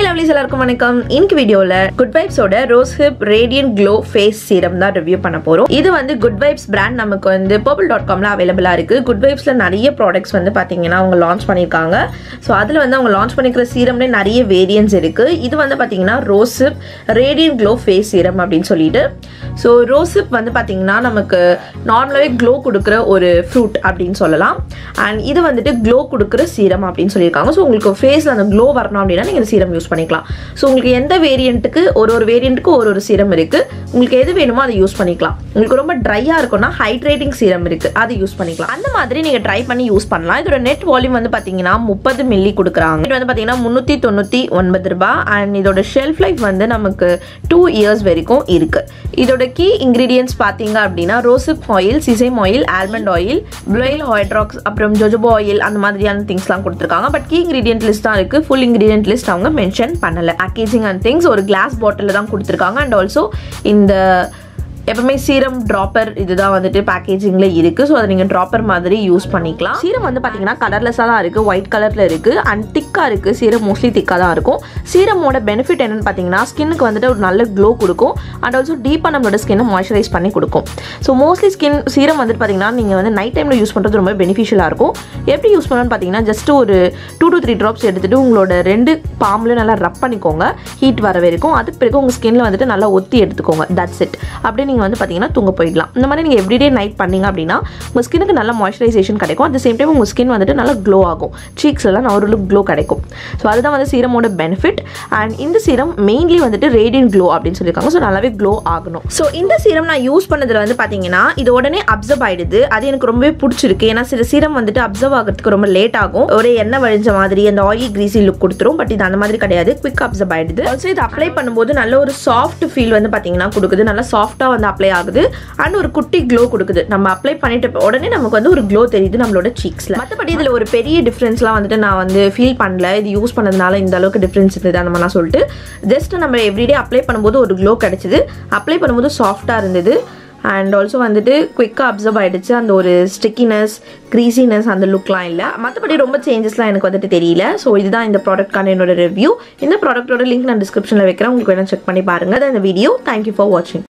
lovelies எல்லாருக்கும் வணக்கம் இன்னைக்கு வீடியோல குட் வைப்ஸோட rose hip radiant glow face serum தான் ரிவ்யூ பண்ண போறோம் இது வந்து குட் வைப்ஸ் பிராண்ட் நமக்கு வந்து பர்பிள் டாட் காம்ல அவைலபிளா இருக்கு குட் வைப்ஸ்ல நிறைய ப்ராடக்ட்ஸ் வந்து பாத்தீங்கன்னா அவங்க லான்ச் பண்ணிருக்காங்க ஸோ அதுல வந்து அவங்க லான்ச் பண்ணிக்கிற சீரம்ல நிறைய வேரியன்ஸ் இருக்கு இது வந்து பாத்தீங்கன்னா rose hip radiant glow face serum அப்படின்னு சொல்லிட்டு ஸோ ரோஸ் ஹிப் வந்து பாத்தீங்கன்னா நமக்கு நார்மலாகவே க்ளோ கொடுக்குற ஒரு ஃப்ரூட் அப்படின்னு சொல்லலாம் அண்ட் இது வந்துட்டு க்ளோ கொடுக்குற சீரம் அப்படின்னு சொல்லியிருக்காங்க ஸோ உங்களுக்கு ஃபேஸில் அந்த க்ளோ வரணும் அப்படின்னா நீங்கள் இந்த சீரம் யூஸ் பண்ணிக்கலாம் ஸோ உங்களுக்கு எந்த வேரியண்ட்டுக்கு ஒரு ஒரு வேரியண்ட்டுக்கு ஒரு ஒரு சீரம் இருக்குது உங்களுக்கு எது வேணுமோ அதை யூஸ் பண்ணிக்கலாம் உங்களுக்கு ரொம்ப ட்ரையாக இருக்கும்னா ஹைட்ரேட்டிங் சீரம் இருக்குது அதை யூஸ் பண்ணிக்கலாம் அந்த மாதிரி நீங்கள் ட்ரை பண்ணி யூஸ் பண்ணலாம் இதோட நெட் வால்யூம் வந்து பார்த்தீங்கன்னா முப்பது மில்லி கொடுக்குறாங்க இது வந்து பார்த்தீங்கன்னா முந்நூற்றி தொண்ணூற்றி ஒன்பது ரூபாய் அண்ட் இதோட ஷெல்ஃப் லைஃப் வந்து நமக்கு டூ இயர்ஸ் வரைக்கும் இருக்குது இதோட கீ இன்க்ரீடியன்ஸ் பார்த்தீங்க அப்படின்னா rosehip oil sesame oil almond oil ப்ளோயில் ஹாய்ட்ராக்ஸ் அப்புறம் ஜொஜோபோ ஆயில் அந்த மாதிரியான திங்ஸ்லாம் கொடுத்துருக்காங்க பட் கீ இன்க்ரீடியன்ட் லிஸ்ட் தான் இருக்குது ஃபுல் இன்க்ரீடியன்ட் லிஸ்ட் அவங்க மென்ஷன் பண்ணல பேக்கேஜிங் அண்ட் திங்ஸ் ஒரு கிளாஸ் பாட்டிலில் தான் கொடுத்துருக்காங்க அண்ட் ஆல்சோ இந்த எப்பவுமே சீரம் ட்ராப்பர் இதுதான் வந்துட்டு பேக்கேஜிங்கில் இருக்குது ஸோ அதை நீங்கள் ட்ராப்பர் மாதிரி யூஸ் பண்ணிக்கலாம் சீரம் வந்து பார்த்தீங்கன்னா கலர்லெஸ்ஸாக தான் இருக்குது ஒயிட் கலரில் இருக்குது அண்ட் திக்காக இருக்குது சீரம் மோஸ்ட்லி திக்காக தான் இருக்கும் சீரமோட பெனிஃபிட் என்னன்னு பார்த்தீங்கன்னா ஸ்கின்னுக்கு வந்துட்டு ஒரு நல்ல க்ளோ கொடுக்கும் அண்ட் ஆல்சோ டீப்பாக நம்மளோட ஸ்கின்னை மாய்ஸ்சரைஸ் பண்ணி கொடுக்கும் ஸோ மோஸ்ட்லி ஸ்கின் சீரம் வந்துட்டு பார்த்தீங்கன்னா நீங்கள் வந்து நைட் டைமில் யூஸ் பண்ணுறது ரொம்ப பெனிஃபிஷியலாக இருக்கும் எப்படி யூஸ் பண்ணணும்னு பார்த்தீங்கன்னா ஜஸ்ட் ஒரு டூ டு த்ரீ ட்ராப்ஸ் எடுத்துகிட்டு உங்களோட ரெண்டு பாம்லையும் நல்லா ரப் பண்ணிக்கோங்க ஹீட் வர வரைக்கும் அதுக்கு பிறகு உங்கள் ஸ்கின்ல வந்துட்டு நல்லா ஒத்தி எடுத்துக்கோங்க தட்ஸ் இட் அப்படியே நீங்கள் வந்து பார்த்தீங்கன்னா தூங்க போயிடலாம் இந்த மாதிரி நீங்கள் எவ்ரிடே நைட் பண்ணீங்க அப்படின்னா உங்கள் ஸ்கினுக்கு நல்ல மாய்ஸ்சரைசேஷன் கிடைக்கும் அட் சேம் டைம் உங்கள் ஸ்கின் வந்துட்டு நல்லா க்ளோ ஆகும் சீக்ஸ் எல்லாம் ஒரு லுக் க்ளோ கிடைக்கும் ஸோ அதுதான் வந்து சீரமோட பெனிஃபிட் அண்ட் இந்த சீரம் மெயின்லி வந்துட்டு ரேடியன் க்ளோ அப்படின்னு சொல்லியிருக்காங்க ஸோ நல்லாவே க்ளோ ஆகணும் ஸோ இந்த சீரம் நான் யூஸ் பண்ணதில் வந்து பார்த்தீங்கன்னா இது உடனே அப்சர்வ் ஆயிடுது அது எனக்கு ரொம்பவே பிடிச்சிருக்கு ஏன்னா சில சீரம் வந்துட்டு அப்சர்வ் ஆகிறதுக்கு ரொம்ப லேட் ஆகும் ஒரே எண்ணெய் வழிஞ்ச மாதிரி அந்த ஆயிலி கிரீசி லுக் கொடுத்துரும் பட் இது அந்த மாதிரி கிடையாது குவிக் அப்சர்வ் ஆயிடுது ஆல்சோ இது அப்ளை பண்ணும்போது நல்ல ஒரு சாஃப்ட் ஃபீல் வந்து பார்த்தீங்கன்னா கொடுக்குது நல்லா சாஃப்டாக வந்து அப்ளை ஆகுது அண்ட் ஒரு குட்டி க்ளோ கொடுக்குது நம்ம அப்ளை பண்ணிட்டு உடனே நமக்கு வந்து ஒரு க்ளோ தெரியுது நம்மளோட சீக்ஸில் மற்றபடி இதில் ஒரு பெரிய டிஃப்ரென்ஸ்லாம் வந்துட்டு நான் வந்து ஃபீல் பண்ணல இது யூஸ் பண்ணதுனால இந்த அளவுக்கு டிஃப்ரென்ஸ் இருந்தது அந்த மாதிரிலாம் சொல்லிட்டு ஜஸ்ட் நம்ம எவ்ரிடே அப்ளை பண்ணும்போது ஒரு க்ளோ கிடைச்சிது அப்ளை பண்ணும்போது சாஃப்டாக இருந்தது அண்ட் ஆல்சோ வந்துட்டு குயிக்காக அப்சர்வ் ஆகிடுச்சு அந்த ஒரு ஸ்டிக்கினஸ் க்ரீசினஸ் அந்த லுக்லாம் இல்லை மற்றபடி ரொம்ப சேஞ்சஸ்லாம் எனக்கு வந்துட்டு தெரியல ஸோ இதுதான் இந்த ப்ராடக்ட்கான என்னோட ரிவ்யூ இந்த ப்ராடக்ட்டோட லிங்க் நான் டிஸ்கிரிப்ஷனில் வைக்கிறேன் உங்களுக்கு வேணால் செக் பண்ணி பாருங்கள் அதான் இந்த வீடியோ தேங்க்யூ ஃபார் வாட்சிங்